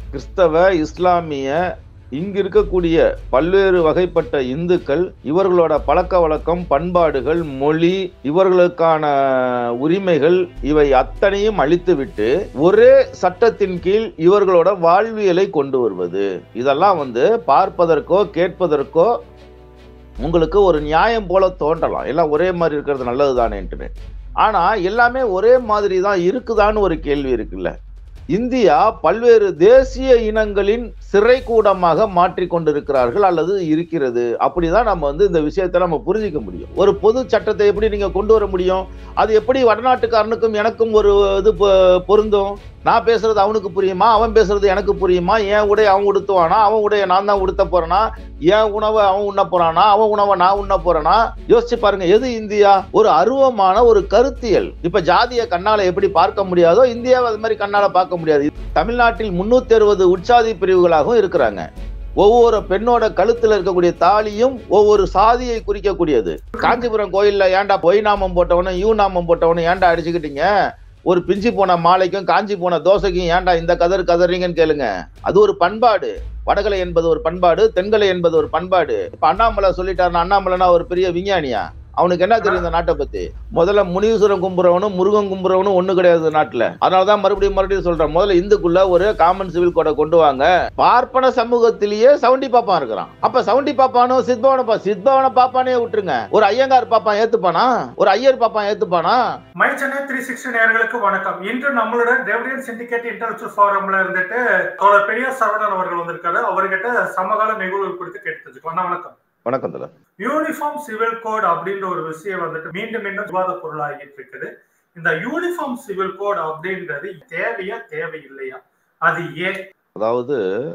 கிறிஸ்தவ இஸ்லாமிய இங்கு இருக்கக்கூடிய பல்வேறு வகைப்பட்ட இந்துக்கள் இவர்களோட பழக்க வழக்கம் பண்பாடுகள் மொழி இவர்களுக்கான உரிமைகள் இவை அத்தனையும் அழித்துவிட்டு ஒரே சட்டத்தின் கீழ் இவர்களோட வாழ்வியலை கொண்டு வருவது இதெல்லாம் வந்து பார்ப்பதற்கோ கேட்பதற்கோ உங்களுக்கு ஒரு நியாயம் போல தோன்றலாம் எல்லாம் ஒரே மாதிரி இருக்கிறது நல்லது தானேன்ட்டு ஆனா எல்லாமே ஒரே மாதிரி தான் இருக்குதான்னு ஒரு கேள்வி இருக்குல்ல இந்தியா பல்வேறு தேசிய இனங்களின் சிறைக்கூடமாக மாற்றிக் கொண்டிருக்கிறார்கள் அல்லது இருக்கிறது அப்படிதான் நம்ம வந்து இந்த விஷயத்தை நம்ம புரிஞ்சிக்க முடியும் ஒரு பொது சட்டத்தை எப்படி நீங்க கொண்டு வர முடியும் அது எப்படி வடநாட்டுக்காரனுக்கும் எனக்கும் ஒரு இது பொ- பொருந்தும் நான் பேசுறது அவனுக்கு புரியுமா அவன் பேசுறது எனக்கு புரியுமா என் உடைய அவன் உடுத்துவானா அவன் உடைய நான் தான் உடுத்த போறேனா என் உணவை அவன் உண்ண போறானா அவன் உணவை நான் உண்ண போறேனா யோசிச்சு பாருங்க எது இந்தியா ஒரு அருவமான ஒரு கருத்தியல் இப்ப ஜாதிய கண்ணால எப்படி பார்க்க முடியாதோ இந்தியாவை அது மாதிரி கண்ணால பார்க்க முடியாது தமிழ்நாட்டில் முன்னூத்தி அறுபது உட்சாதி பிரிவுகளாகவும் இருக்கிறாங்க ஒவ்வொரு பெண்ணோட கழுத்துல இருக்கக்கூடிய தாலியும் ஒவ்வொரு சாதியை குறிக்கக்கூடியது காஞ்சிபுரம் கோயில்ல ஏன்டா பொய் நாமம் போட்டவனும் யூ நாமம் போட்டவனும் ஏன்டா அடிச்சுக்கிட்டீங்க ஒரு பிஞ்சு போன மாலைக்கும் காஞ்சி போன தோசைக்கும் ஏன்டா இந்த கதர் கதறீங்கன்னு கேளுங்க அது ஒரு பண்பாடு வடகலை என்பது ஒரு பண்பாடு தென்கலை என்பது ஒரு பண்பாடு இப்ப அண்ணாமலை சொல்லிட்டாருன்னா அண்ணாமலைனா ஒரு பெரிய விஞ்ஞானியா அவனுக்கு என்ன தெரியும் இந்த நாட்டை பத்தி முதல்ல முனீஸ்வரன் கும்புறவனும் முருகன் கும்புறவனும் ஒண்ணு கிடையாது இந்த நாட்டுல அதனாலதான் மறுபடியும் மறுபடியும் சொல்றேன் முதல்ல இந்துக்குள்ள ஒரு காமன் சிவில் கோடை கொண்டு வாங்க பார்ப்பன சமூகத்திலேயே சவுண்டி பாப்பான் இருக்கிறான் அப்ப சவுண்டி பாப்பானும் சித்பவன பா சித்பவன பாப்பானே விட்டுருங்க ஒரு ஐயங்கார் பாப்பான் ஏத்துப்பானா ஒரு ஐயர் பாப்பான் ஏத்துப்பானா மை சென்னை த்ரீ சிக்ஸ்டி நேயர்களுக்கு வணக்கம் இன்று நம்மளோட டெவரியன் சிண்டிகேட் இன்டர்நேஷனல் ஃபாரம்ல இருந்துட்டு தோழர் பெரிய சரவணன் அவர்கள் வந்திருக்காரு அவர்கிட்ட சமகால நிகழ்வுகள் குறித்து கேட்டு தெரிஞ்சுக்கோ அண்ணா வணக்கம் வணக்கம் தல யூனிஃபார்ம் சிவில் கோட் அப்படின்ற ஒரு விஷயம் வந்துட்டு மீண்டும் மீண்டும் விவாத பொருளாகிட்டு இருக்குது இந்த யூனிஃபார்ம் சிவில் கோட் அப்படின்றது தேவையா தேவையில்லையா அது ஏன் அதாவது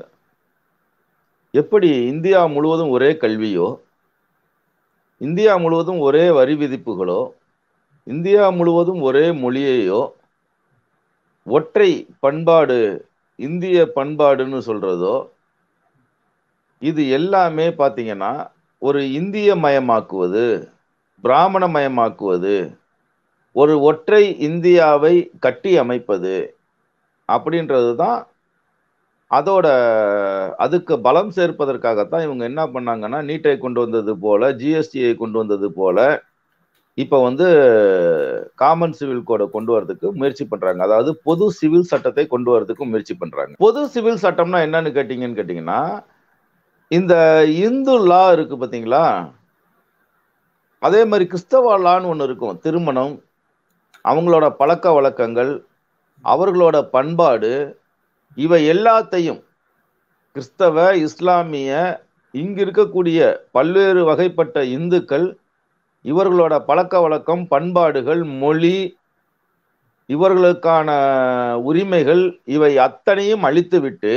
எப்படி இந்தியா முழுவதும் ஒரே கல்வியோ இந்தியா முழுவதும் ஒரே வரி விதிப்புகளோ இந்தியா முழுவதும் ஒரே மொழியையோ ஒற்றை பண்பாடு இந்திய பண்பாடுன்னு சொல்றதோ இது எல்லாமே பார்த்தீங்கன்னா ஒரு இந்திய மயமாக்குவது பிராமண மயமாக்குவது ஒரு ஒற்றை இந்தியாவை கட்டி அமைப்பது அப்படின்றது தான் அதோட அதுக்கு பலம் சேர்ப்பதற்காகத்தான் இவங்க என்ன பண்ணாங்கன்னா நீட்டை கொண்டு வந்தது போல ஜிஎஸ்டியை கொண்டு வந்தது போல இப்போ வந்து காமன் சிவில் கோடை கொண்டு வரதுக்கு முயற்சி பண்றாங்க அதாவது பொது சிவில் சட்டத்தை கொண்டு வரதுக்கு முயற்சி பண்றாங்க பொது சிவில் சட்டம்னா என்னன்னு கேட்டீங்கன்னு கேட்டீங்கன்னா இந்த இந்து லா இருக்கு பாத்தீங்களா அதே மாதிரி கிறிஸ்தவ லான்னு ஒன்று இருக்கும் திருமணம் அவங்களோட பழக்க வழக்கங்கள் அவர்களோட பண்பாடு இவை எல்லாத்தையும் கிறிஸ்தவ இஸ்லாமிய இங்கு இருக்கக்கூடிய பல்வேறு வகைப்பட்ட இந்துக்கள் இவர்களோட பழக்க வழக்கம் பண்பாடுகள் மொழி இவர்களுக்கான உரிமைகள் இவை அத்தனையும் அழித்துவிட்டு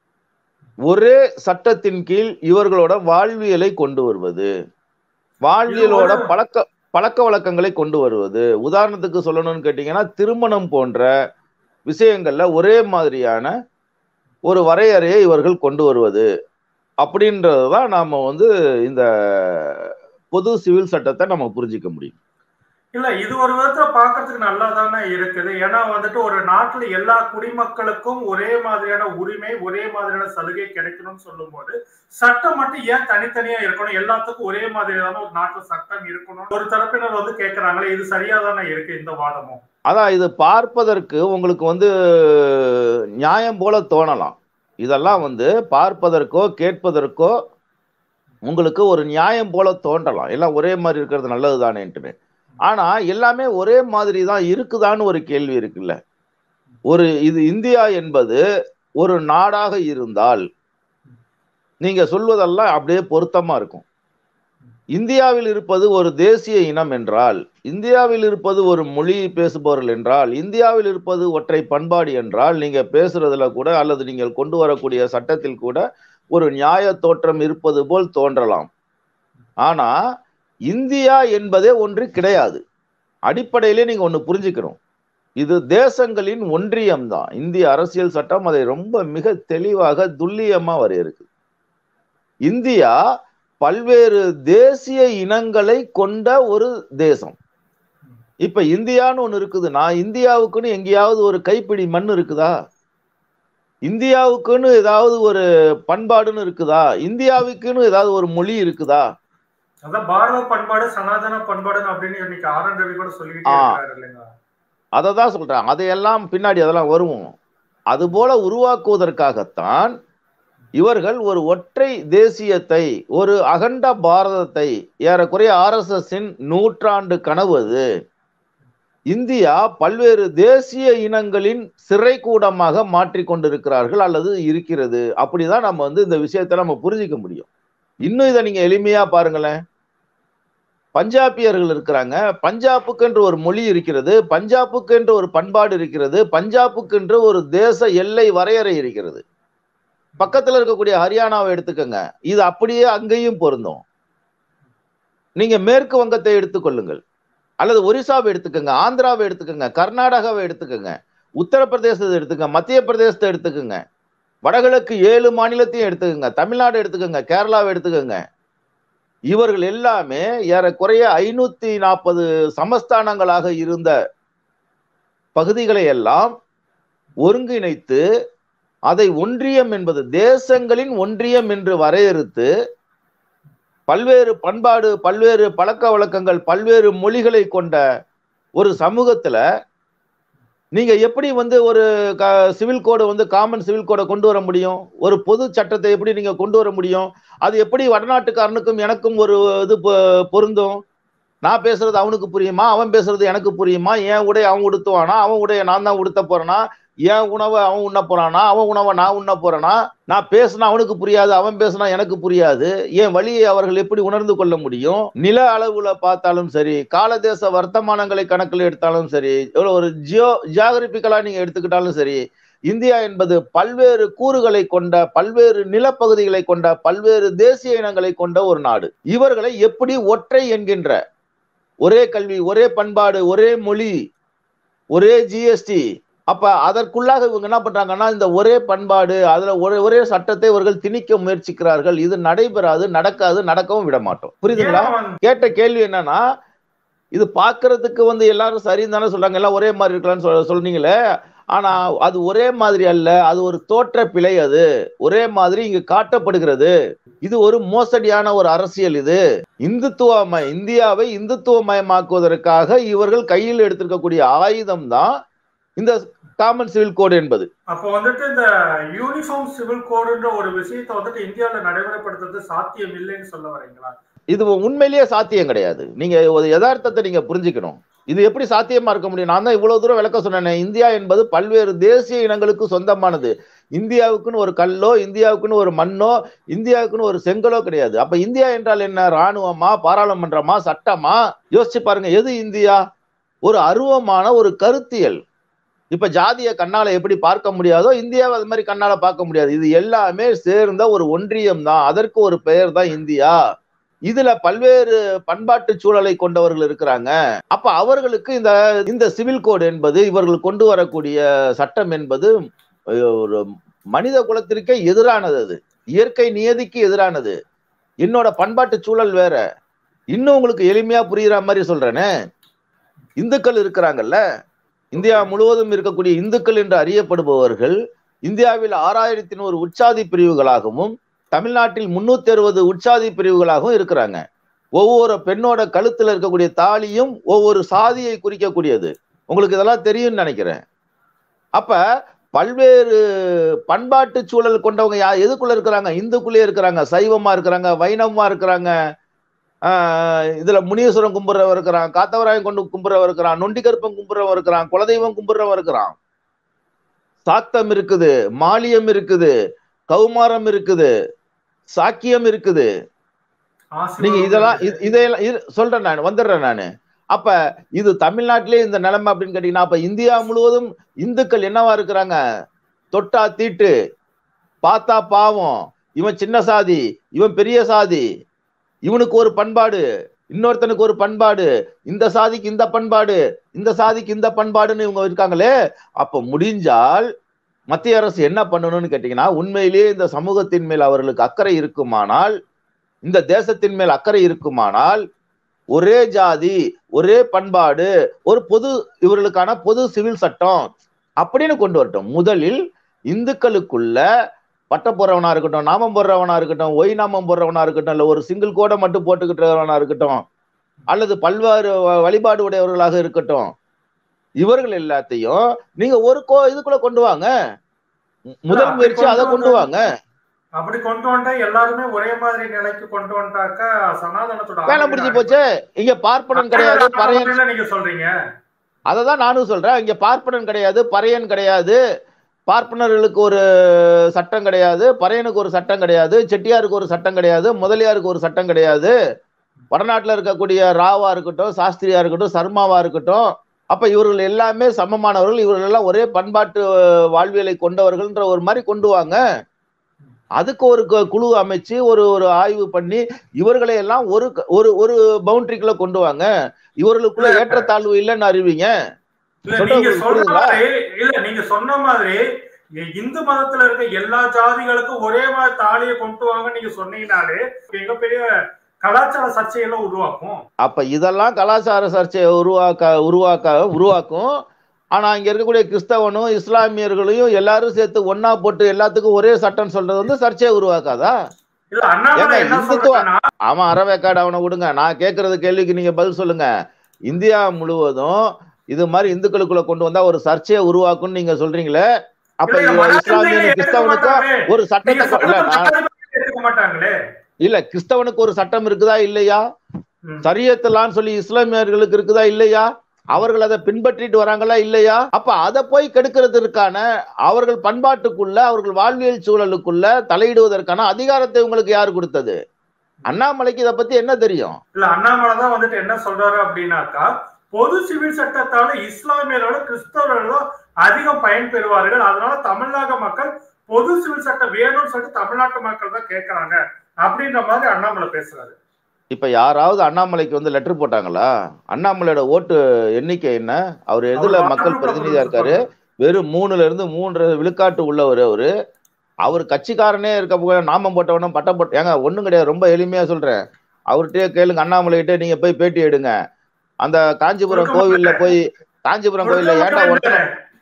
ஒரே சட்டத்தின் கீழ் இவர்களோட வாழ்வியலை கொண்டு வருவது வாழ்வியலோட பழக்க பழக்க வழக்கங்களை கொண்டு வருவது உதாரணத்துக்கு சொல்லணும்னு கேட்டீங்கன்னா திருமணம் போன்ற விஷயங்கள்ல ஒரே மாதிரியான ஒரு வரையறையை இவர்கள் கொண்டு வருவது அப்படின்றது தான் நாம வந்து இந்த பொது சிவில் சட்டத்தை நம்ம புரிஞ்சிக்க முடியும் இல்ல இது ஒரு விதத்துல பாக்குறதுக்கு நல்லா தானே இருக்குது ஏன்னா வந்துட்டு ஒரு நாட்டுல எல்லா குடிமக்களுக்கும் ஒரே மாதிரியான உரிமை ஒரே மாதிரியான சலுகை கிடைக்கணும்னு சொல்லும்போது சட்டம் மட்டும் ஏன் தனித்தனியா இருக்கணும் எல்லாத்துக்கும் ஒரே மாதிரியான ஒரு நாட்டுல சட்டம் இருக்கணும் ஒரு தரப்பினர் வந்து கேக்குறாங்களே இது சரியா தானே இருக்கு இந்த வாதமும் அதான் இது பார்ப்பதற்கு உங்களுக்கு வந்து நியாயம் போல தோணலாம் இதெல்லாம் வந்து பார்ப்பதற்கோ கேட்பதற்கோ உங்களுக்கு ஒரு நியாயம் போல தோன்றலாம் எல்லாம் ஒரே மாதிரி இருக்கிறது நல்லது தானேன்ட்டு ஆனா எல்லாமே ஒரே மாதிரி தான் இருக்குதான்னு ஒரு கேள்வி இருக்குல்ல ஒரு இது இந்தியா என்பது ஒரு நாடாக இருந்தால் நீங்க சொல்வதெல்லாம் அப்படியே பொருத்தமா இருக்கும் இந்தியாவில் இருப்பது ஒரு தேசிய இனம் என்றால் இந்தியாவில் இருப்பது ஒரு மொழி பேசுபவர்கள் என்றால் இந்தியாவில் இருப்பது ஒற்றை பண்பாடு என்றால் நீங்க பேசுறதுல கூட அல்லது நீங்கள் கொண்டு வரக்கூடிய சட்டத்தில் கூட ஒரு நியாய தோற்றம் இருப்பது போல் தோன்றலாம் ஆனா இந்தியா என்பதே ஒன்று கிடையாது அடிப்படையிலே நீங்க ஒன்று புரிஞ்சுக்கணும் இது தேசங்களின் ஒன்றியம் தான் இந்திய அரசியல் சட்டம் அதை ரொம்ப மிக தெளிவாக துல்லியமா வரையறுக்கு இந்தியா பல்வேறு தேசிய இனங்களை கொண்ட ஒரு தேசம் இப்ப இந்தியான்னு ஒண்ணு இருக்குதுன்னா இந்தியாவுக்குன்னு எங்கேயாவது ஒரு கைப்பிடி மண் இருக்குதா இந்தியாவுக்குன்னு ஏதாவது ஒரு பண்பாடுன்னு இருக்குதா இந்தியாவுக்குன்னு ஏதாவது ஒரு மொழி இருக்குதா அதான் பாரத பண்பாடு சனாதன பண்பாடுன்னு அப்படின்னு இன்னைக்கு ஆர் என் ரவி கூட சொல்லிக்கிட்டே ஆ. இருக்காரு இல்லைங்களா அதை தான் சொல்றேன் அதையெல்லாம் பின்னாடி அதெல்லாம் வருவோம் அதுபோல உருவாக்குவதற்காகத்தான் இவர்கள் ஒரு ஒற்றை தேசியத்தை ஒரு அகண்ட பாரதத்தை ஏறக்குறைய ஆர்எஸ்எஸ்ஸின் நூற்றாண்டு கனவு அது இந்தியா பல்வேறு தேசிய இனங்களின் சிறை கூடமாக மாற்றிக் கொண்டிருக்கிறார்கள் அல்லது இருக்கிறது அப்படிதான் நம்ம வந்து இந்த விஷயத்தை நம்ம புரிஞ்சிக்க முடியும் இன்னும் இதை நீங்க எளிமையா பாருங்களேன் பஞ்சாபியர்கள் இருக்கிறாங்க பஞ்சாபுக்கென்று ஒரு மொழி இருக்கிறது பஞ்சாபுக்கென்று ஒரு பண்பாடு இருக்கிறது பஞ்சாபுக்கென்று ஒரு தேச எல்லை வரையறை இருக்கிறது பக்கத்துல இருக்கக்கூடிய ஹரியானாவை எடுத்துக்கோங்க இது அப்படியே அங்கேயும் பொருந்தும் நீங்க மேற்கு வங்கத்தை எடுத்துக்கொள்ளுங்கள் அல்லது ஒரிசாவை எடுத்துக்கோங்க ஆந்திராவை எடுத்துக்கோங்க கர்நாடகாவை எடுத்துக்கோங்க உத்தரப்பிரதேசத்தை எடுத்துக்கோங்க மத்திய பிரதேசத்தை எடுத்துக்கோங்க வடகிழக்கு ஏழு மாநிலத்தையும் எடுத்துக்கோங்க தமிழ்நாடு எடுத்துக்கோங்க கேரளாவை எடுத்துக்கோங்க இவர்கள் எல்லாமே ஏறக்குறைய ஐநூத்தி நாற்பது சமஸ்தானங்களாக இருந்த பகுதிகளை எல்லாம் ஒருங்கிணைத்து அதை ஒன்றியம் என்பது தேசங்களின் ஒன்றியம் என்று வரையறுத்து பல்வேறு பண்பாடு பல்வேறு பழக்க வழக்கங்கள் பல்வேறு மொழிகளை கொண்ட ஒரு சமூகத்துல நீங்க எப்படி வந்து ஒரு சிவில் கோடை வந்து காமன் சிவில் கோடை கொண்டு வர முடியும் ஒரு பொது சட்டத்தை எப்படி நீங்க கொண்டு வர முடியும் அது எப்படி வடநாட்டுக்காரனுக்கும் எனக்கும் ஒரு இது பொ- பொருந்தும் நான் பேசுறது அவனுக்கு புரியுமா அவன் பேசுறது எனக்கு புரியுமா என் உடைய அவன் உடுத்துவானா அவன் உடைய நான் தான் உடுத்த போறேனா என் உணவை அவன் உண்ண போறானா அவன் உணவை நான் உண்ண போறேனா நான் பேசினா அவனுக்கு புரியாது அவன் பேசினா எனக்கு புரியாது என் வழியை அவர்கள் எப்படி உணர்ந்து கொள்ள முடியும் நில அளவுல பார்த்தாலும் சரி காலதேச வர்த்தமானங்களை கணக்கில் எடுத்தாலும் சரி எவ்வளவு ஒரு ஜியோ ஜியாகிரபிக்கலா நீங்க எடுத்துக்கிட்டாலும் சரி இந்தியா என்பது பல்வேறு கூறுகளை கொண்ட பல்வேறு நிலப்பகுதிகளை கொண்ட பல்வேறு தேசிய இனங்களை கொண்ட ஒரு நாடு இவர்களை எப்படி ஒற்றை என்கின்ற ஒரே கல்வி ஒரே பண்பாடு ஒரே மொழி ஒரே ஜிஎஸ்டி அப்ப அதற்குள்ளாக இவங்க என்ன பண்றாங்கன்னா இந்த ஒரே பண்பாடு அதுல ஒரே ஒரே சட்டத்தை இவர்கள் திணிக்க முயற்சிக்கிறார்கள் இது நடைபெறாது நடக்காது நடக்கவும் விட மாட்டோம் புரியுதுங்களா ஏன்னா வந்து- கேட்ட கேள்வி என்னன்னா இது பார்க்கிறதுக்கு வந்து எல்லாரும் சரின்னு தானே சொல்றாங்க எல்லாம் ஒரே மாதிரி இருக்கலாம்னு சொல் சொல்றீங்களே ஆனா அது ஒரே மாதிரி அல்ல அது ஒரு தோற்ற பிழை அது ஒரே மாதிரி இங்கு காட்டப்படுகிறது இது ஒரு மோசடியான ஒரு அரசியல் இது இந்துத்துவமய இந்தியாவை இந்துத்துவமயமாக்குவதற்காக இவர்கள் கையில் எடுத்திருக்கக்கூடிய ஆயுதம் தான் இந்த காமன் சிவில் கோடு என்பது அப்போ வந்துட்டு இந்த யூனிஃபார்ம் சிவில் கோடுன்ற ஒரு விஷயத்தை வந்துட்டு இந்தியாவுல நடைமுறைப்படுத்துறது சாத்தியம் இல்லைன்னு சொல்ல வரீங்களா இது உண்மையிலேயே சாத்தியம் கிடையாது நீங்க ஒரு யதார்த்தத்தை நீங்க புரிஞ்சுக்கணும் இது எப்படி சாத்தியமா இருக்க முடியும் நான் தான் இவ்வளவு தூரம் விளக்க சொன்னேனே இந்தியா என்பது பல்வேறு தேசிய இனங்களுக்கு சொந்தமானது இந்தியாவுக்குன்னு ஒரு கல்லோ இந்தியாவுக்குன்னு ஒரு மண்ணோ இந்தியாவுக்குன்னு ஒரு செங்கலோ கிடையாது அப்ப இந்தியா என்றால் என்ன ராணுவமா பாராளுமன்றமா சட்டமா யோசிச்சு பாருங்க எது இந்தியா ஒரு அருவமான ஒரு கருத்தியல் இப்ப ஜாதிய கண்ணால எப்படி பார்க்க முடியாதோ இந்தியாவை அது மாதிரி கண்ணால பார்க்க முடியாது இது எல்லாமே சேர்ந்த ஒரு ஒன்றியம் தான் அதற்கு ஒரு பெயர் தான் இந்தியா இதுல பல்வேறு பண்பாட்டு சூழலை கொண்டவர்கள் இருக்கிறாங்க அப்ப அவர்களுக்கு இந்த இந்த சிவில் கோடு என்பது இவர்கள் கொண்டு வரக்கூடிய சட்டம் என்பது அஹ், ஒரு மனித குலத்திற்கே எதிரானது அது இயற்கை நியதிக்கு எதிரானது என்னோட பண்பாட்டு சூழல் வேற இன்னும் உங்களுக்கு எளிமையா புரியுற மாதிரி சொல்றேனே இந்துக்கள் இருக்கிறாங்கல்ல இந்தியா முழுவதும் இருக்கக்கூடிய இந்துக்கள் என்று அறியப்படுபவர்கள் இந்தியாவில் ஆறாயிரத்தி நூறு உற்சாதி பிரிவுகளாகவும் தமிழ்நாட்டில் முன்னூத்தி அறுபது உற்சாதி பிரிவுகளாகவும் இருக்கிறாங்க ஒவ்வொரு பெண்ணோட கழுத்துல இருக்கக்கூடிய தாலியும் ஒவ்வொரு சாதியை குறிக்கக்கூடியது உங்களுக்கு இதெல்லாம் தெரியும்னு நினைக்கிறேன் அப்ப பல்வேறு பண்பாட்டு சூழல் கொண்டவங்க யா எதுக்குள்ள இருக்கிறாங்க இந்துக்குள்ளே இருக்கிறாங்க சைவமா இருக்கிறாங்க வைணவமா இருக்கிறாங்க ஆஹ் இதுல முனீஸ்வரன் கும்பிடுறவன் இருக்கிறான் காத்தவராயன் கொண்டு கும்பிடுறவன் இருக்கிறான் நொண்டிகற்பன் கும்பிடுறவன் இருக்கிறான் குலதெய்வம் கும்பிடுறவன் இருக்கிறான் சாத்தம் இருக்குது மாலியம் இருக்குது கௌமாரம் இருக்குது சாக்கியம் இருக்குது நீங்க இதெல்லாம் இ- இதையெல்லாம் இது- சொல்றேன் நான் வந்துடுறேன் நானு அப்ப இது தமிழ்நாட்டிலே இந்த நிலைமை அப்படின்னு கேட்டீங்கன்னா அப்ப இந்தியா முழுவதும் இந்துக்கள் என்னவா இருக்கிறாங்க தொட்டா தீட்டு பார்த்தா பாவம் இவன் சின்ன சாதி இவன் பெரிய சாதி இவனுக்கு ஒரு பண்பாடு இன்னொருத்தனுக்கு ஒரு பண்பாடு இந்த சாதிக்கு இந்த பண்பாடு இந்த சாதிக்கு இந்த பண்பாடுன்னு இவங்க இருக்காங்களே அப்ப முடிஞ்சால் மத்திய அரசு என்ன பண்ணணும்னு கேட்டீங்கன்னா உண்மையிலேயே இந்த சமூகத்தின் மேல் அவர்களுக்கு அக்கறை இருக்குமானால் இந்த தேசத்தின் மேல் அக்கறை இருக்குமானால் ஒரே ஜாதி ஒரே பண்பாடு ஒரு பொது இவர்களுக்கான பொது சிவில் சட்டம் அப்படின்னு கொண்டு வரட்டும் முதலில் இந்துக்களுக்குள்ள பட்ட போடுறவனா இருக்கட்டும் நாமம் போடுறவனா இருக்கட்டும் ஒய் நாமம் போடுறவனா இருக்கட்டும் இல்ல ஒரு சிங்கிள் கோடை மட்டும் போட்டுக்கிட்டவனா இருக்கட்டும் அல்லது பல்வேறு வ- வழிபாடு உடையவர்களாக இருக்கட்டும் இவர்கள் எல்லாத்தையும் நீங்க ஒரு கோ இதுக்குள்ள கொண்டு வாங்க மு- முதல் அப்படி முயற்சி அதை கொண்டு கொண்டு வந்தா- வாங்க அப்படி கொண்டு வந்தா எல்லாருமே ஒரே மாதிரி நிலைக்கு கொண்டு வந்துட்டாக்கா சனாதனத்தோட வேலை முடிஞ்சு போச்சு இங்க பார்ப்பனன் கிடையாது பறையன் அடிமையில நீங்க சொல்றீங்க அததான் நானும் சொல்றேன் இங்க பார்ப்பனன் கிடையாது பறையன் கிடையாது பார்ப்பனர்களுக்கு ஒரு சட்டம் கிடையாது பறையனுக்கு ஒரு சட்டம் கிடையாது செட்டியாருக்கு ஒரு சட்டம் கிடையாது முதலியாருக்கு ஒரு சட்டம் கிடையாது வடநாட்டுல இருக்கக்கூடிய ராவா இருக்கட்டும் சாஸ்திரியா இருக்கட்டும் சர்மாவா இருக்கட்டும் அப்ப இவர்கள் எல்லாமே சமமானவர்கள் இவர்கள் எல்லாம் ஒரே பண்பாட்டு வாழ்வியலை கொண்டவர்கள்ன்ற ஒரு மாதிரி கொண்டு வாங்க அதுக்கு ஒரு கு- குழு அமைச்சு ஒரு ஒரு ஆய்வு பண்ணி இவர்களை எல்லாம் ஒரு க- ஒரு ஒரு பவுண்டரிக்குள்ள கொண்டு வாங்க இவர்களுக்குள்ள ஏற்றத்தாழ்வு இல்லைன்னு அறிவிங்க இல்ல சொல்றது நீங்க உங்களுக்கு சொல்ற புரியுதுங்களா? மாதிரி இல்ல நீங்க சொன்ன மாதிரி இ- இந்து மதத்துல இருக்க எல்லா ஜாதிகளுக்கும் ஒரே மாதிரி தாலியை கொண்டு வாங்க நீங்க சொன்னீங்கனாலே மிகப்பெரிய கலாச்சார சர்ச்சையெல்லாம் உருவாக்கும் அப்ப இதெல்லாம் கலாச்சார சர்ச்சையை உருவாக்க உருவாக்க உருவாக்கும் ஆனா இங்க இருக்கக்கூடிய கிறிஸ்தவனும் இஸ்லாமியர்களையும் எல்லாரும் சேர்த்து ஒண்ணா போட்டு எல்லாத்துக்கும் ஒரே சட்டம் சொல்றது வந்து சர்ச்சையை உருவாக்காதா இல்ல அண்ணாமலை ஏங்க, என்ன இந்துத்துவ- சொல்றாங்கன்னா அவன் அறவேக்காடு அவனை விடுங்க நான் கேட்கறது கேள்விக்கு நீங்க பதில் சொல்லுங்க இந்தியா முழுவதும் இது மாதிரி இந்துக்களுக்குள்ள கொண்டு வந்தா ஒரு சர்ச்சையை உருவாக்கும்னு நீங்க சொல்றீங்களே அப்ப இல்ல, இது மத சிந்தனையை இஸ்லாமியனும் ஏத்துக்க கிறிஸ்தவனுக்கும் மாட்டாங்களே. ஒரு நீங்க சட்டத்தை கொ- இல்ல சொல்றது நான் மதத்தை ஏத்துக்க மாட்டாங்களே இல்ல கிறிஸ்தவனுக்கு ஒரு சட்டம் இருக்குதா இல்லையா ம். சரியத்தலான்னு சொல்லி இஸ்லாமியர்களுக்கு இருக்குதா இல்லையா அவர்கள் அதை பின்பற்றிட்டு வராங்களா இல்லையா அப்ப அதை போய் கெடுக்கிறதுக்கான அவர்கள் பண்பாட்டுக்குள்ள அவர்கள் வாழ்வியல் சூழலுக்குள்ள தலையிடுவதற்கான அதிகாரத்தை உங்களுக்கு யார் கொடுத்தது அண்ணாமலைக்கு இதை பத்தி என்ன தெரியும் இல்ல அண்ணாமலை தான் வந்துட்டு என்ன சொல்றாரு அப்படின்னாக்கா பொது சிவில் சட்டத்தால இஸ்லாமியரோட கிறிஸ்தவர்களும் அதிகம் பயன்பெறுவார்கள் அதனால தமிழ்நாடு மக்கள் பொது சிவில் சட்டம் வேணும்னு சொல்லிட்டு தமிழ்நாட்டு மக்கள் தான் கேட்கறாங்க அப்படின்ற மாதிரி அண்ணாமலை பேசுறாரு இப்ப யாராவது அண்ணாமலைக்கு வந்து லெட்டர் போட்டாங்களா அண்ணாமலையோட ஓட்டு எண்ணிக்கை என்ன அவர் எதுல அவர் மக்கள் வாக்கு பிரதிநிதியா இருக்காரு வெறும் மூணுல இருந்து மூன்று விழுக்காட்டு உள்ளவர் அவரு அவர் கட்சிக்காரனே இருக்க போக நாமம் போட்டவனும் பட்டம் போட்ட ஏங்க ஒண்ணும் கிடையாது ரொம்ப எளிமையா சொல்றேன் அவர்கிட்டயே கேளுங்க அண்ணாமலைகிட்ட நீங்க போய் பேட்டி எடுங்க அந்த காஞ்சிபுரம் கொடுக்க கோவில்ல மாட்டாரு. போய் காஞ்சிபுரம் கோயில்ல ஏன்டா ஒருத்தனை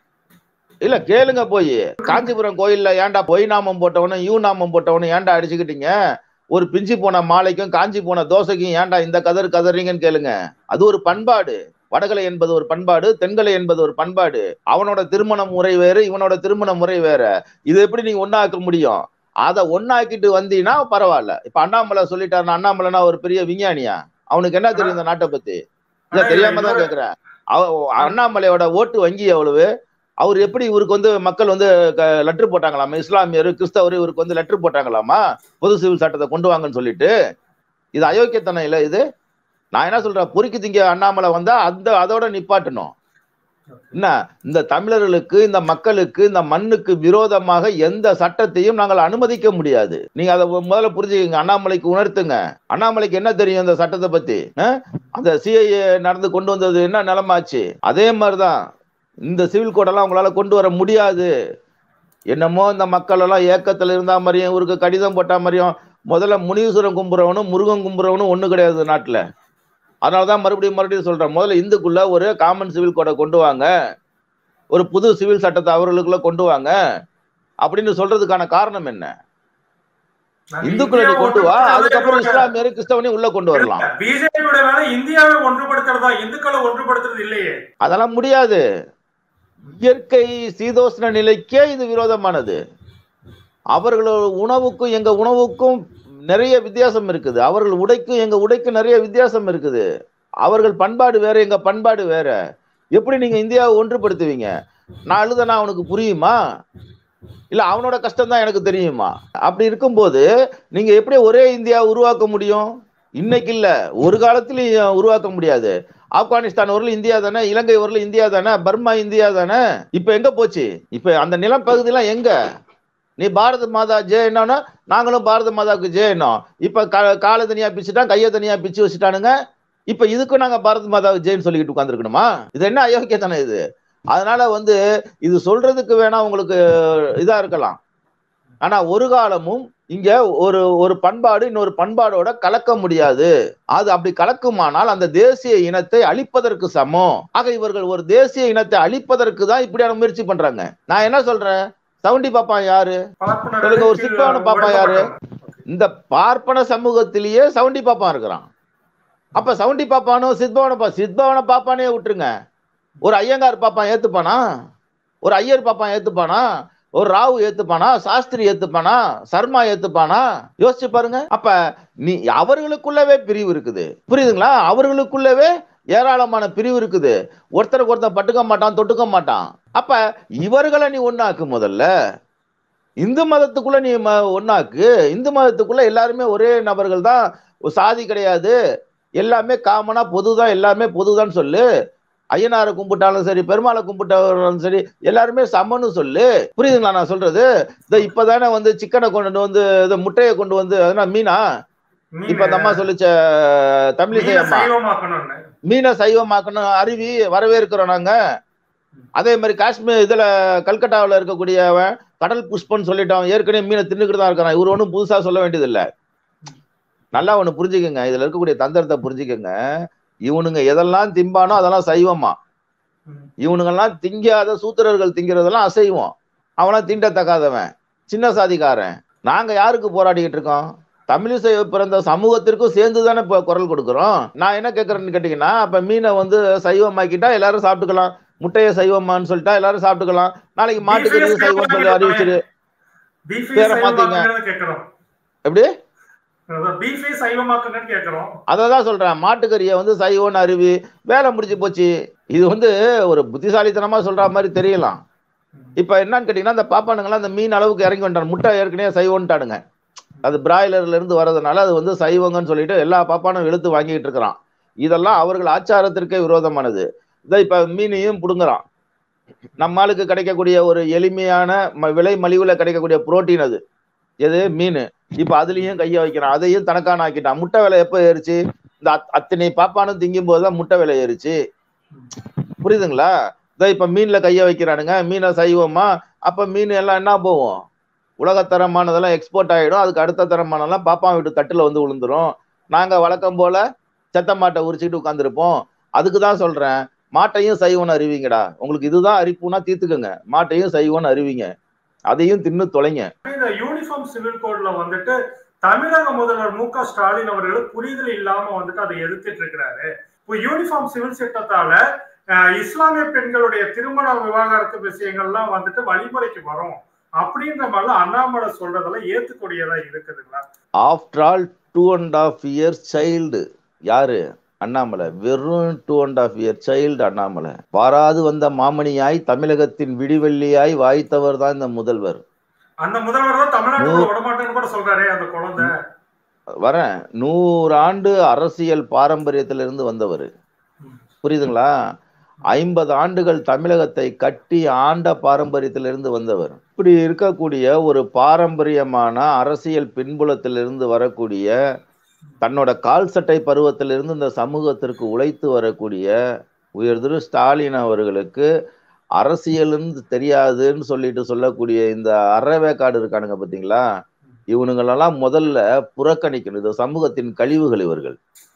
இல்ல கேளுங்க போய் காஞ்சிபுரம் கோயில்ல ஏன்டா பொய் நாமம் போட்டவனும் யூ நாமம் போட்டவனும் ஏன்டா அடிச்சுக்கிட்டீங்க ஒரு பிஞ்சு போன மாலைக்கும் காஞ்சி போன தோசைக்கும் ஏன்டா இந்த கதர் கதறீங்கன்னு கேளுங்க அது ஒரு பண்பாடு வடகலை என்பது ஒரு பண்பாடு தென்கலை என்பது ஒரு பண்பாடு அவனோட திருமண முறை வேறு இவனோட திருமண முறை வேற இது எப்படி நீங்க ஒண்ணாக்க முடியும் அதை ஒண்ணாக்கிட்டு வந்தீங்கன்னா பரவாயில்ல இப்ப அண்ணாமலை சொல்லிட்டாருன்னா அண்ணாமலைனா ஒரு பெரிய விஞ்ஞானியா அவனுக்கு என்ன தெரியும் இந்த நாட்டை பத்தி இல்ல தெரியாம தான் கேக்குறேன் அவ- அண்ணாமலையோட ஓட்டு வங்கி எவ்வளவு அவர் எப்படி இவருக்கு வந்து மக்கள் வந்து லெட்டர் போட்டாங்களாமா இஸ்லாமியர் கிறிஸ்தவர் இவருக்கு வந்து லெட்டர் போட்டாங்களாமா பொது சிவில் சட்டத்தை கொண்டு வாங்கன்னு சொல்லிட்டு இது அயோக்கியத்தனம் இல்ல இது நான் என்ன சொல்றேன் பொறுக்கி திங்க அண்ணாமலை வந்தா அந்த அதோட நிப்பாட்டணும் என்ன இந்த தமிழர்களுக்கு இந்த மக்களுக்கு இந்த மண்ணுக்கு விரோதமாக எந்த சட்டத்தையும் நாங்கள் அனுமதிக்க முடியாது நீங்க அதை முதல்ல புரிஞ்சுக்கங்க அண்ணாமலைக்கு உணர்த்துங்க அண்ணாமலைக்கு என்ன தெரியும் இந்த சட்டத்தை பத்தி அஹ்? அந்த சிஐஏ நடந்து கொண்டு வந்தது என்ன நிலமாச்சு அதே மாதிரிதான் இந்த சிவில் கோடெல்லாம் உங்களால கொண்டு வர முடியாது என்னமோ இந்த மக்கள் எல்லாம் ஏக்கத்துல இருந்தா மாதிரியும் இவருக்கு கடிதம் போட்டா மாதிரியும் முதல்ல முனீஸ்வரன் கும்புறவனும் முருகன் கும்புறவனும் ஒண்ணு கிடையாது நாட்டுல அதனாலதான் மறுபடியும் மறுபடியும் சொல்றேன் முதல்ல இந்துக்குள்ள ஒரு காமன் சிவில் கோடை கொண்டு வாங்க ஒரு புது சிவில் சட்டத்தை அவர்களுக்குள்ள கொண்டு வாங்க அப்படின்னு சொல்றதுக்கான காரணம் என்ன இந்துக்களை நீ கொண்டு வா அதுக்கப்புறம் இஸ்லாமியர் கிறிஸ்தவனையும் உள்ள கொண்டு வரலாம் பிஜேபியோட வேலை இந்தியாவை ஒன்றுபடுத்துறதா இந்துக்களை ஒன்றுபடுத்துறது இல்லையே அதெல்லாம் முடியாது இயற்கை சீதோஷ்ண நிலைக்கே இது விரோதமானது அவர்களோட உணவுக்கும் எங்க உணவுக்கும் நிறைய வித்தியாசம் இருக்குது அவர்கள் உடைக்கும் எங்க உடைக்கும் நிறைய வித்தியாசம் இருக்குது அவர்கள் பண்பாடு வேற எங்க பண்பாடு வேற எப்படி நீங்க இந்தியாவை ஒன்றுபடுத்துவீங்க நான் அழுதனா அவனுக்கு புரியுமா இல்ல அவனோட கஷ்டம் தான் எனக்கு தெரியுமா அப்படி இருக்கும்போது நீங்க எப்படி ஒரே இந்தியா உருவாக்க முடியும் இன்னைக்கு இல்ல ஒரு காலத்திலயும் உருவாக்க முடியாது ஆப்கானிஸ்தான் வரல இந்தியா தானே இலங்கை வரல இந்தியா தானே பர்மா இந்தியா தானே இப்ப எங்க போச்சு இப்ப அந்த நிலம் பகுதியெல்லாம் எங்க நீ பாரத மாதா ஜெய் என்னன்னா நாங்களும் பாரத மாதாவுக்கு ஜெய் என்னோம் இப்ப கா- காலை தனியா பிச்சுட்டான் கையை தனியா பிச்சு வச்சுட்டானுங்க இப்ப இதுக்கும் நாங்க பாரத மாதாவுக்கு ஜெயின்னு சொல்லிக்கிட்டு உட்காந்துருக்கணுமா இது என்ன அயோக்கியத்தனை இது அதனால வந்து இது சொல்றதுக்கு வேணா உங்களுக்கு இதா இருக்கலாம் ஆனா ஒரு காலமும் இங்க ஒரு ஒரு பண்பாடு இன்னொரு பண்பாடோட கலக்க முடியாது அது அப்படி கலக்குமானால் அந்த தேசிய இனத்தை அழிப்பதற்கு சமம் ஆக இவர்கள் ஒரு தேசிய இனத்தை அழிப்பதற்கு தான் இப்படியான முயற்சி பண்றாங்க நான் என்ன சொல்றேன் சவுண்டி பாப்பான் யாரு பார்ப்பனர் சொல்லுங்க, ஒரு கீழ் சித்பாவன பாப்பா யாரு? ஒடுக்கப்பட்டவன். இந்த பார்ப்பன சமூகத்திலேயே சவுண்டி பாப்பான் இருக்கிறான் அப்ப சவுண்டி பாப்பானோ சித்பவன பா சித்பவன பாப்பானே விட்டுருங்க ஒரு ஐயங்கார் பாப்பான் ஏத்துப்பானா ஒரு ஐயர் பாப்பான் ஏத்துப்பானா ஒரு ராவு ஏத்துப்பானா சாஸ்திரி ஏத்துப்பானா சர்மா ஏத்துப்பானா யோசிச்சு பாருங்க அப்ப நீ அவர்களுக்குள்ளவே பிரிவு இருக்குது புரியுதுங்களா அவர்களுக்குள்ளவே ஏராளமான பிரிவு இருக்குது ஒருத்தருக்கு ஒருத்தர் பட்டுக்க மாட்டான் தொட்டுக்க மாட்டான் அப்ப இவர்களை நீ ஒண்ணாக்கு முதல்ல இந்து மதத்துக்குள்ள நீ ம- ஒண்ணாக்கு இந்து மதத்துக்குள்ள எல்லாருமே ஒரே நபர்கள் தான் ஒரு சாதி கிடையாது எல்லாமே காமனா பொதுதான் எல்லாமே பொதுதான் சொல்லு ஐயனாரை கும்பிட்டாலும் சரி பெருமாளை கும்பிட்டாலும் சரி எல்லாருமே சமன்னு சொல்லு புரியுதுங்களா நான் சொல்றது இந்த இப்பதானே வந்து சிக்கனை கொண்டு வந்து இந்த முட்டையை கொண்டு வந்து அதனால மீனா மீன் இப்ப அந்த அம்மா சொல்லிச்ச தமிழிசை மீனை அம்மா சைவமாக்கணும்னு மீனை சைவமாக்கணும் அருவி வரவேற்கிறோம் நாங்க அதே மாதிரி காஷ்மீர் இதுல கல்கட்டாவில் இருக்கக்கூடியவன் கடல் புஷ்பன்னு சொல்லிட்டான் ஏற்கனவே மீனை தின்னுக்கிட்டு தான் இருக்கிறான் இவர் ஒன்றும் புதுசா சொல்ல வேண்டியது இல்ல நல்லா ஒண்ணு புரிஞ்சுக்கங்க இதுல இருக்கக்கூடிய தந்திரத்தை புரிஞ்சுக்கங்க இவனுங்க எதெல்லாம் திம்பானோ அதெல்லாம் சைவமா ம். இவனுங்கெல்லாம் திங்காத சூத்திரர்கள் திங்கிறதெல்லாம் அசைவம் அவனா தீண்டத்தக்காதவன் சின்ன சாதிக்காரன் நாங்க யாருக்கு போராடிக்கிட்டு இருக்கோம் தமிழிசை பிறந்த சமூகத்திற்கும் சேர்ந்து தானே இப்போ குரல் கொடுக்குறோம் நான் என்ன கேட்கறேன்னு கேட்டீங்கன்னா அப்ப மீனை வந்து சைவமாக்கிட்டா எல்லாரும் சாப்பிட்டுக்கலாம் முட்டையை சைவமான்னு சொல்லிட்டா எல்லாரும் சாப்பிட்டுக்கலாம் நாளைக்கு மாட்டுக்கறி சைவம் சொல்லி அறிவிச்சிரு பீஃபே பேரை மாத்தீங்க. சைவமாக்குங்கன்னு கேட்கிறோம் எப்படி பீஃபே சைவமாக்குங்கன்னு கேட்கிறோம் அதை தான் சொல்றேன் மாட்டுக்கறியை வந்து சைவம்னு அருவி வேலை முடிஞ்சு போச்சு இது வந்து ஒரு புத்திசாலித்தனமா சொல்ற மாதிரி தெரியலாம் இப்ப என்னன்னு கேட்டீங்கன்னா இந்த பாப்பானுங்கெல்லாம் அந்த மீன் அளவுக்கு இறங்கி வந்துட்டாங்க முட்டை ஏற்கனவே சைவம்ட்டானுங்க அது பிராய்லர்ல இருந்து வர்றதுனால அது வந்து சைவங்கன்னு சொல்லிட்டு எல்லா பாப்பானும் இழுத்து வாங்கிட்டு இருக்கிறான் இதெல்லாம் அவர்கள் ஆச்சாரத்திற்கே விரோதமானது இதை இப்ப மீனையும் புடுங்குறான் நம்ம ஆளுக்கு கிடைக்கக்கூடிய ஒரு எளிமையான ம- விலை மலிவுல கிடைக்கக்கூடிய புரோட்டீன் அது எது மீன் இப்ப அதுலயும் கைய வைக்கிறான் அதையும் தனக்கான ஆக்கிட்டான் முட்டை விலை எப்ப ஏறிச்சு இந்த அத்- அத்தனை பாப்பானும் திங்கும் போதுதான் முட்டை விலை ஏறிச்சு புரியுதுங்களா இதோ இப்ப மீன்ல கைய வைக்கிறானுங்க மீனை சைவமா அப்ப மீன் எல்லாம் என்ன போகும் உலகத்தரமானதெல்லாம் எக்ஸ்போர்ட் ஆயிடும் அதுக்கு அடுத்த தரமானதெல்லாம் பாப்பா வீட்டு தட்டுல வந்து விழுந்துரும் நாங்க வழக்கம் போல செத்த மாட்டை உரிச்சுட்டு உட்காந்துருப்போம் அதுக்கு தான் சொல்றேன் மாட்டையும் சைவம்னு அறிவிங்கடா உங்களுக்கு இதுதான் அரிப்புனா தீர்த்துக்கங்க மாட்டையும் சைவம்னு அறிவிங்க அதையும் தின்னு தொலைங்க இந்த யூனிஃபார்ம் சிவில் கோட்ல வந்துட்டு தமிழக முதல்வர் மு க ஸ்டாலின் அவர்கள் புரிதல் இல்லாம வந்துட்டு அதை எதிர்த்துட்டு இருக்கிறாரு இப்போ யூனிஃபார்ம் சிவில் சட்டத்தால அஹ், இஸ்லாமிய பெண்களுடைய திருமண விவாகரத்து விஷயங்கள்லாம் வந்துட்டு வழிமுறைக்கு வரும் அப்படின்ற மாதிரிலாம் அண்ணாமலை சொல்றதெல்லாம் ஏத்துக்கூடியதா இருக்குதுங்களா after all two and half year child யாரு அண்ணாமலை வெறும் two and half year child Annamalai வாராது வந்த மாமணியாய் தமிழகத்தின் விடிவெள்ளியாய் வாய்த்தவர் தான் இந்த முதல்வர் அந்த முதல்வர் தான் தமிழ்நாட்டுக்குள்ள விடமாட்டேன்னு கூட சொல்றாரே அந்த குழந்தை வரேன் நூறு ஆண்டு அரசியல் பாரம்பரியத்திலிருந்து வந்தவர் புரியுதுங்களா ஐம்பது ஆண்டுகள் தமிழகத்தை கட்டி ஆண்ட பாரம்பரியத்திலிருந்து வந்தவர் இப்படி இருக்கக்கூடிய ஒரு பாரம்பரியமான அரசியல் பின்புலத்திலிருந்து வரக்கூடிய தன்னோட கால் சட்டை பருவத்திலிருந்து இந்த சமூகத்திற்கு உழைத்து வரக்கூடிய உயர் திரு ஸ்டாலின் அவர்களுக்கு அரசியல்னு தெரியாதுன்னு சொல்லிட்டு சொல்லக்கூடிய இந்த அறவேக்காடு இருக்கானுங்க பார்த்தீங்களா இவனுங்களெல்லாம் முதல்ல புறக்கணிக்கணும் இது சமூகத்தின் கழிவுகள் இவர்கள்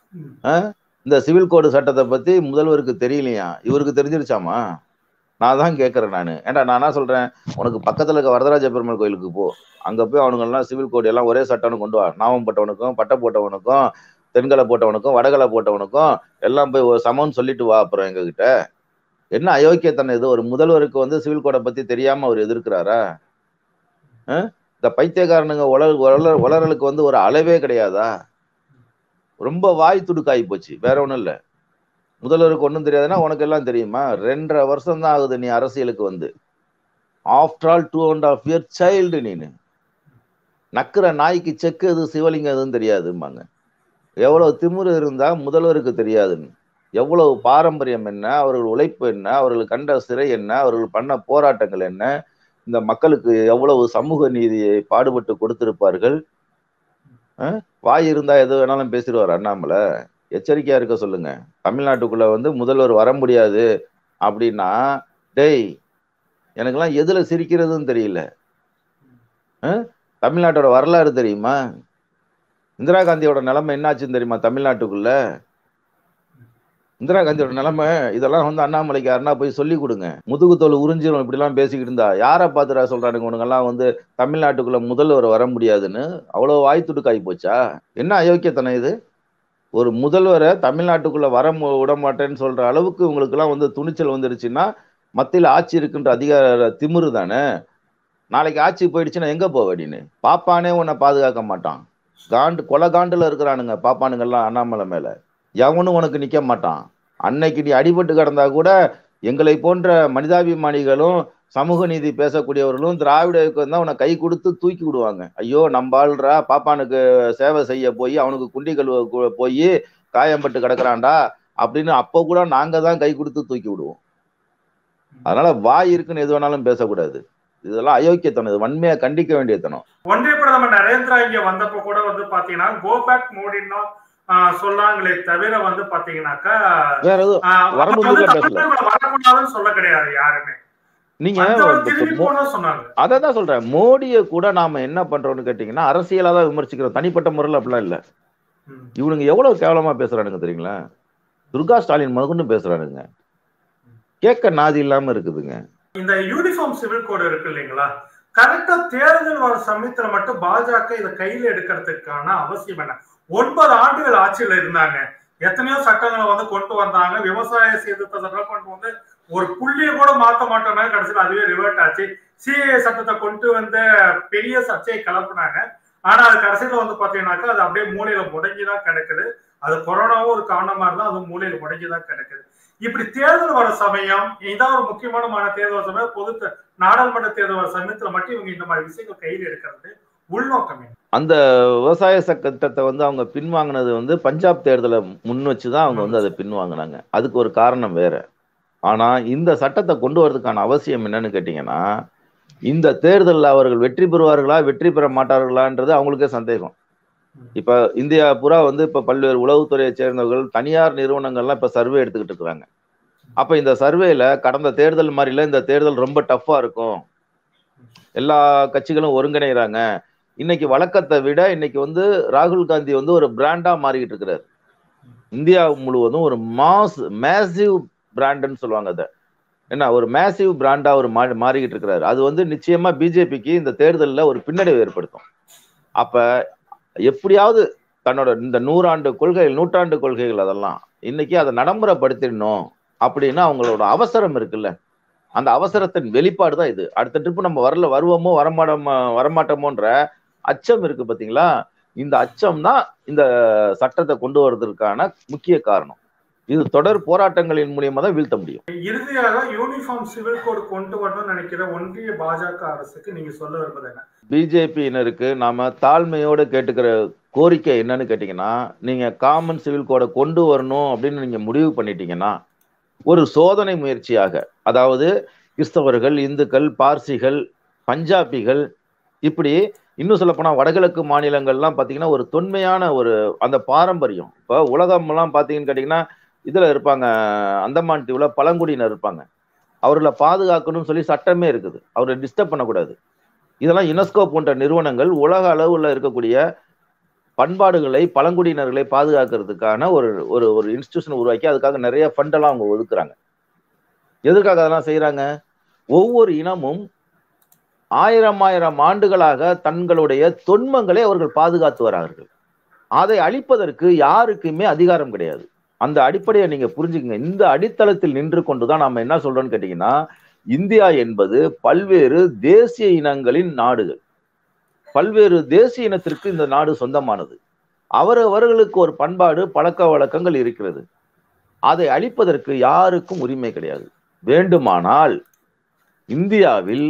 ம். இந்த சிவில் கோடு சட்டத்தை பத்தி முதல்வருக்கு தெரியலையா இவருக்கு தெரிஞ்சிருச்சாமா நான் தான் கேட்கறேன் நான் ஏன்டா நான் என்ன சொல்றேன் உனக்கு பக்கத்துல இருக்க வரதராஜ பெருமாள் கோயிலுக்கு போ அங்க போய் அவனுங்கெல்லாம் சிவில் கோடு எல்லாம் ஒரே சட்டம்னு கொண்டு வா நாமம் போட்டவனுக்கும் பட்டை போட்டவனுக்கும் தென்கலை போட்டவனுக்கும் வடகலை போட்டவனுக்கும் எல்லாம் போய் ஒரு சமம்னு சொல்லிட்டு வா அப்புறம் எங்க கிட்ட என்ன அயோக்கியத்தனம் இது ஒரு முதல்வருக்கு வந்து சிவில் கோடை பத்தி தெரியாம அவர் எதிர்க்கிறாரா அஹ்? இந்த பைத்தியக்காரனுங்க உலர் உலர் உலரலுக்கு வந்து ஒரு அளவே கிடையாதா ரொம்ப வாய் துடுக்காயி போச்சு வேற ஒண்ணும் இல்ல முதல்வருக்கு ஒண்ணும் தெரியாதுன்னா உனக்கு எல்லாம் தெரியுமா ரெண்டரை வருஷம் தான் ஆகுது நீ அரசியலுக்கு வந்து after all two and half year child நீனு நக்குற நாய்க்கு செக்கு எது சிவலிங்கம் எதுவும் தெரியாதும்பாங்க எவ்வளவு திமிரு இருந்தா முதல்வருக்கு தெரியாதுன்னு எவ்வளவு பாரம்பரியம் என்ன அவர்கள் உழைப்பு என்ன அவர்கள் கண்ட சிறை என்ன அவர்கள் பண்ண போராட்டங்கள் என்ன இந்த மக்களுக்கு எவ்வளவு சமூக நீதியை பாடுபட்டு கொடுத்திருப்பார்கள் அஹ்? வாய் இருந்தா எது வேணாலும் பேசிடுவார் அண்ணாமலை எச்சரிக்கையா இருக்க சொல்லுங்க தமிழ்நாட்டுக்குள்ள வந்து முதல்வர் வர முடியாது அப்படின்னா டேய் எனக்கெல்லாம் எதுல சிரிக்கிறதுன்னு தெரியல அஹ்? தமிழ்நாட்டோட வரலாறு தெரியுமா இந்திரா காந்தியோட நிலைமை என்னாச்சுன்னு தெரியுமா தமிழ்நாட்டுக்குள்ள இந்திரா காந்தியோட நிலைமை இதெல்லாம் வந்து அண்ணாமலைக்கு யாருன்னா போய் சொல்லி கொடுங்க முதுகு தோல் உறிஞ்சிரும் இப்படிலாம் பேசிக்கிட்டு இருந்தா யாரை பார்த்துடா சொல்றானுங்க உனங்கெல்லாம் வந்து தமிழ்நாட்டுக்குள்ள முதல்வர் வர முடியாதுன்னு அவ்வளோ வாய் துடுக்காய் போச்சா என்ன அயோக்கியத்தனம் இது ஒரு முதல்வரை தமிழ்நாட்டுக்குள்ள வர மு- விட மாட்டேன்னு சொல்ற அளவுக்கு உங்களுக்கெல்லாம் வந்து துணிச்சல் வந்துருச்சுன்னா மத்தியில் ஆட்சி இருக்குன்ற அதிகார திமிரு தானே நாளைக்கு ஆட்சி போயிடுச்சுன்னா எங்க போவ நீ பாப்பானே உன்னை பாதுகாக்க மாட்டான் காண்டு கொலை காண்டுல இருக்கிறானுங்க பாப்பானுங்கெல்லாம் அண்ணாமலை மேல எவனும் உனக்கு நிக்க மாட்டான் அன்னைக்கு நீ அடிபட்டு கிடந்தா கூட எங்களை போன்ற மனிதாபிமானிகளும் சமூக நீதி பேசக்கூடியவர்களும் திராவிட இயக்கம் தான் உன்னை கை கொடுத்து தூக்கி விடுவாங்க ஐயோ நம்ம ஆள்றா பாப்பானுக்கு சேவை செய்ய போய் அவனுக்கு குண்டி கழுவ கு- போய் காயம்பட்டு கிடக்குறான்டா அப்படின்னு அப்போ கூட நாங்க தான் கை கொடுத்து தூக்கி விடுவோம் அதனால வாய் இருக்குன்னு எது வேணாலும் பேசக்கூடாது இதெல்லாம் அயோக்கியத்தனம் இது வன்மையா கண்டிக்க வேண்டியத்தனம் ஒன்றிய பிரதமர் நரேந்திரா இங்க வந்தப்ப கூட வந்து பாத்தீங்கன்னா கோ பேக் மோடின்னு சொல்லாங்களே தவிர வந்து பாத்தீங்கன்னாக்கா வேற எதுவும் ஆஹ், வரணும் வந்து கூட பேசல. தமிழர்கள் வரக்கூடாதுன்னு சொல்ல கிடையாது யாருமே நீங்க வந்தவர் இப்ப திரும்பி மோ- போனா சொன்னாங்க அதை தான் சொல்றேன் மோடியை கூட நாம என்ன பண்றோம்னு கேட்டீங்கன்னா அரசியலா தான் விமர்சிக்கிறோம் தனிப்பட்ட முறையில் அப்படிலாம் இல்ல ம். இவனுங்க எவ்வளவு கேவலமா பேசுறானுங்க தெரியுங்களா துர்கா ஸ்டாலின் முதற்கொண்டு பேசுறானுங்க கேட்க நாதி இல்லாம இருக்குதுங்க இந்த யூனிஃபார்ம் சிவில் கோடு இருக்கு இல்லைங்களா கரெக்டா தேர்தல் வர சமயத்துல மட்டும் பாஜக இதை கையில எடுக்கிறதுக்கான அவசியம் என்ன ஒன்பது ஆண்டுகள் ஆட்சியில இருந்தாங்க எத்தனையோ சட்டங்களை வந்து கொண்டு வந்தாங்க விவசாய சீர்திருத்த சட்டம் கொண்டு வந்து ஒரு புள்ளிய கூட மாத்த மாட்டோம்னா கடைசியில் அதுவே ரிவர்ட் ஆச்சு சிஏ சட்டத்தை கொண்டு வந்து பெரிய சர்ச்சையை கிளப்புனாங்க ஆனா அது கடைசியில வந்து பாத்தீங்கன்னாக்கா அது அப்படியே மூலையில முடங்கிதான் கிடக்குது அது கொரோனாவும் ஒரு காரணமா இருந்தா அது மூலையில முடங்கிதான் கிடக்குது இப்படி தேர்தல் வர சமயம் இதான் ஒரு முக்கியமான தேர்தல் வர சமயம் பொது தே- நாடாளுமன்ற தேர்தல் வர சமயத்துல மட்டும் இவங்க இந்த மாதிரி விஷயங்கள் கையில் எடுக்கிறது உள்நோக்கம் என்ன? அந்த விவசாய சட்டத்தை வந்து அவங்க பின்வாங்கினது வந்து பஞ்சாப் தேர்தலை முன் வச்சு தான் அவங்க வந்து அதை பின்வாங்கினாங்க அதுக்கு ஒரு காரணம் வேற ஆனா இந்த சட்டத்தை கொண்டு வரதுக்கான அவசியம் என்னன்னு கேட்டீங்கன்னா இந்த தேர்தலில் அவர்கள் வெற்றி பெறுவார்களா வெற்றி பெற மாட்டார்களான்றது அவங்களுக்கே சந்தேகம் இப்ப இந்தியா பூரா வந்து இப்ப பல்வேறு உளவுத்துறையை சேர்ந்தவர்கள் தனியார் நிறுவனங்கள்லாம் இப்ப சர்வே எடுத்துக்கிட்டு இருக்கிறாங்க அப்ப இந்த சர்வேல கடந்த தேர்தல் மாதிரில இந்த தேர்தல் ரொம்ப டஃப்பா இருக்கும் எல்லா கட்சிகளும் ஒருங்கிணைகிறாங்க இன்னைக்கு வழக்கத்தை விட இன்னைக்கு வந்து ராகுல் காந்தி வந்து ஒரு பிராண்டா மாறிக்கிட்டு இருக்கிறார் இந்தியா முழுவதும் ஒரு மாஸ் மேசிவ் பிராண்டுன்னு சொல்லுவாங்க அதை என்ன ஒரு மேசிவ் பிராண்டா ஒரு மா- மாறிக்கிட்டு இருக்கிறாரு அது வந்து நிச்சயமா பிஜேபிக்கு இந்த தேர்தலில் ஒரு பின்னடைவு ஏற்படுத்தும் அப்ப எப்படியாவது தன்னோட இந்த நூறாண்டு கொள்கைகள் நூற்றாண்டு கொள்கைகள் அதெல்லாம் இன்னைக்கு அதை நடைமுறைப்படுத்திடணும் அப்படின்னு அவங்களோட அவசரம் இருக்குல்ல அந்த அவசரத்தின் வெளிப்பாடு தான் இது அடுத்த ட்ரிப் நம்ம வரல வருவோமோ வரமாட்டோமோ வரமாட்டோமோன்ற அச்சம் இருக்கு பாத்தீங்களா இந்த அச்சம் தான் இந்த சட்டத்தை கொண்டு வர்றதற்கான முக்கிய காரணம் இது தொடர் போராட்டங்களின் மூலியமா தான் வீழ்த்த முடியும் இறுதியாக யூனிஃபார்ம் சிவில் கோடு கொண்டு வரணும்னு நினைக்கிற ஒன்றிய பாஜக அரசுக்கு நீங்க சொல்ல வருவது என்ன பிஜேபியினருக்கு நாம தாழ்மையோடு கேட்டுக்கிற கோரிக்கை என்னன்னு கேட்டீங்கன்னா நீங்க காமன் சிவில் கோடை கொண்டு வரணும் அப்படின்னு நீங்க முடிவு பண்ணிட்டீங்கன்னா ஒரு சோதனை முயற்சியாக அதாவது கிறிஸ்தவர்கள் இந்துக்கள் பார்சிகள் பஞ்சாபிகள் இப்படி இன்னும் சொல்லப்போனா வடகிழக்கு மாநிலங்கள்லாம் பார்த்தீங்கன்னா ஒரு தொன்மையான ஒரு அந்த பாரம்பரியம் இப்போ உலகம்லாம் பார்த்தீங்கன்னு கேட்டிங்கன்னா இதில் இருப்பாங்க அந்தமான் தீவுல பழங்குடியினர் இருப்பாங்க அவர்களை பாதுகாக்கணும்னு சொல்லி சட்டமே இருக்குது அவரை டிஸ்டர்ப் பண்ணக்கூடாது இதெல்லாம் யுனெஸ்கோ போன்ற நிறுவனங்கள் உலக அளவில் இருக்கக்கூடிய பண்பாடுகளை பழங்குடியினர்களை பாதுகாக்கிறதுக்கான ஒரு ஒரு ஒரு இன்ஸ்டியூஷன் உருவாக்கி அதுக்காக நிறைய ஃபண்டெல்லாம் அவங்க ஒதுக்குறாங்க எதற்காக அதெல்லாம் செய்கிறாங்க ஒவ்வொரு இனமும் ஆயிரம் ஆயிரம் ஆண்டுகளாக தங்களுடைய தொன்மங்களை அவர்கள் பாதுகாத்து வரார்கள் அதை அழிப்பதற்கு யாருக்குமே அதிகாரம் கிடையாது அந்த அடிப்படையை நீங்க புரிஞ்சுக்கங்க இந்த அடித்தளத்தில் நின்று கொண்டுதான் நாம என்ன சொல்றோம்னு கேட்டீங்கன்னா இந்தியா என்பது பல்வேறு தேசிய இனங்களின் நாடுகள் பல்வேறு தேசிய இனத்திற்கு இந்த நாடு சொந்தமானது அவரவர்களுக்கு ஒரு பண்பாடு பழக்க வழக்கங்கள் இருக்கிறது அதை அழிப்பதற்கு யாருக்கும் உரிமை கிடையாது வேண்டுமானால் இந்தியாவில்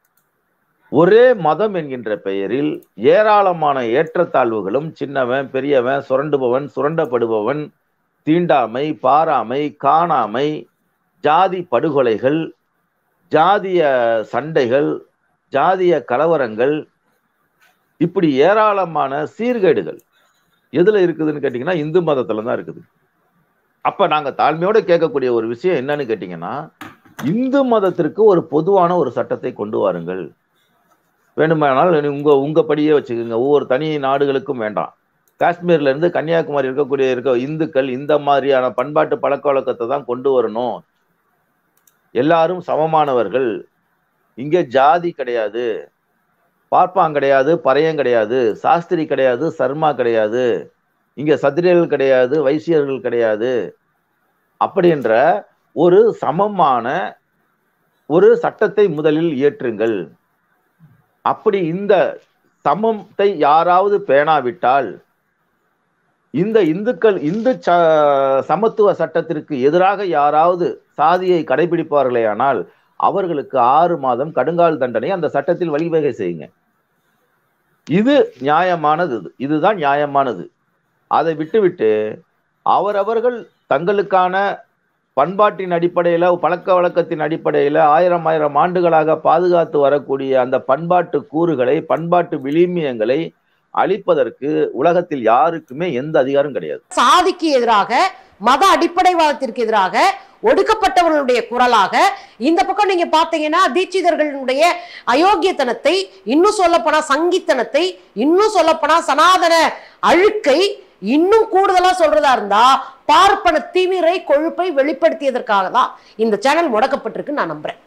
ஒரே மதம் என்கின்ற பெயரில் ஏராளமான ஏற்றத்தாழ்வுகளும் சின்னவன் பெரியவன் சுரண்டுபவன் சுரண்டப்படுபவன் தீண்டாமை பாராமை காணாமை ஜாதி படுகொலைகள் ஜாதிய சண்டைகள் ஜாதிய கலவரங்கள் இப்படி ஏராளமான சீர்கேடுகள் எதுல இருக்குதுன்னு கேட்டீங்கன்னா இந்து மதத்துல தான் இருக்குது அப்ப நாங்க தாழ்மையோட கேட்கக்கூடிய ஒரு விஷயம் என்னன்னு கேட்டீங்கன்னா இந்து மதத்திற்கு ஒரு பொதுவான ஒரு சட்டத்தை கொண்டு வாருங்கள் வேண்டுமானால் உங்க உங்க படியே வச்சுக்கோங்க ஒவ்வொரு தனி நாடுகளுக்கும் வேண்டாம் காஷ்மீர்ல இருந்து கன்னியாகுமரி இருக்கக்கூடிய இருக்க இந்துக்கள் இந்த மாதிரியான பண்பாட்டு பழக்க வழக்கத்தை தான் கொண்டு வரணும் எல்லாரும் சமமானவர்கள் இங்க ஜாதி கிடையாது பார்ப்பான் கிடையாது பறையன் கிடையாது சாஸ்திரி கிடையாது சர்மா கிடையாது இங்க சத்திரியர்கள் கிடையாது வைசியர்கள் கிடையாது அப்படின்ற ஒரு சமமான ஒரு சட்டத்தை முதலில் இயற்றுங்கள் அப்படி இந்த சமத்தை யாராவது பேணாவிட்டால் இந்த இந்துக்கள் இந்து ச- சமத்துவ சட்டத்திற்கு எதிராக யாராவது சாதியை கடைபிடிப்பார்களேயானால் அவர்களுக்கு ஆறு மாதம் கடுங்கால் தண்டனை அந்த சட்டத்தில் வழிவகை செய்யுங்க இது நியாயமானது இது. இதுதான் நியாயமானது அதை விட்டுவிட்டு அவரவர்கள் தங்களுக்கான பண்பாட்டின் அடிப்படையில பழக்க வழக்கத்தின் அடிப்படையில ஆயிரம் ஆயிரம் ஆண்டுகளாக பாதுகாத்து வரக்கூடிய அந்த பண்பாட்டு கூறுகளை பண்பாட்டு விளிமியங்களை அழிப்பதற்கு உலகத்தில் யாருக்குமே எந்த அதிகாரம் கிடையாது சாதிக்கு எதிராக மத அடிப்படைவாதத்திற்கு எதிராக ஒடுக்கப்பட்டவர்களுடைய குரலாக இந்த பக்கம் நீங்க பாத்தீங்கன்னா தீட்சிதர்களுடைய அயோக்கியத்தனத்தை இன்னும் சொல்லப்போனா சங்கித்தனத்தை இன்னும் சொல்லப்போனா சனாதன அழுக்கை இன்னும் கூடுதலா சொல்றதா இருந்தா பார்ப்பன திமிரை கொழுப்பை வெளிப்படுத்தியதற்காக தான் இந்த சேனல் முடக்கப்பட்டிருக்கு நான் நம்புறேன்